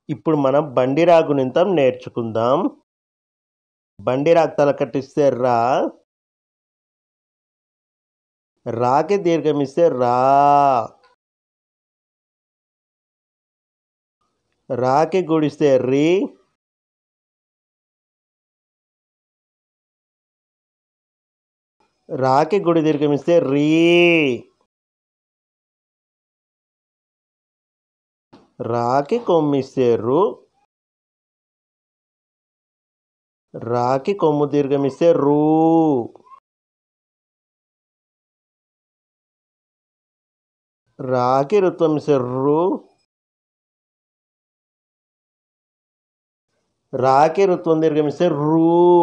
ఇప్పుడు మనం బండి రాగు నింతం నేర్చుకుందాం బండి రాగ్ తలకట్టిస్తే రా రాకి దీర్ఘమిస్తే రా రాకి గుడిస్తే రి రాకి గుడి దీర్ఘమిస్తే రీ రాకి కొమ్మిస్తే రు రాకి కొమ్ము దీర్ఘమిస్తే రూ రాకి రుత్వం ఇస్తే రు రాకి రుత్వం దీర్ఘమిస్తే రూ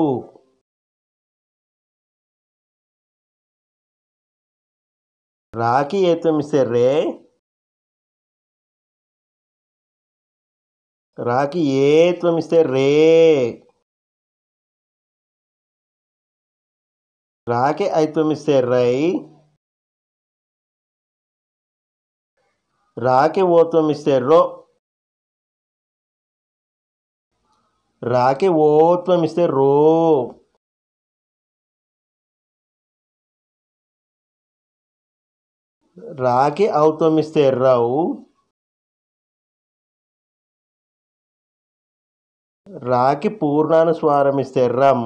రాకి ఏత్వం ఇస్తే రే రాకి ఏత్వం ఇస్తే రే రాకి ఐత్వం ఇస్తే రై రాకి ఓత్వం ఇస్తే రో రాకి ఓత్వం ఇస్తే రో రాకి ఔత్వం ఇస్తే రౌ రాకి పూర్ణానుస్వారం ఇస్తే రం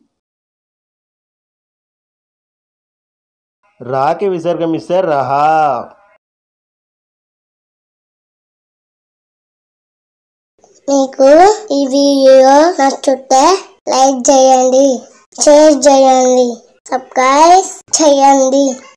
రాకి విసర్గం ఇస్తే రహా మీకు ఈ వీడియో నచ్చితే లైక్ చేయండి షేర్ చేయండి సబ్స్క్రైబ్ చేయండి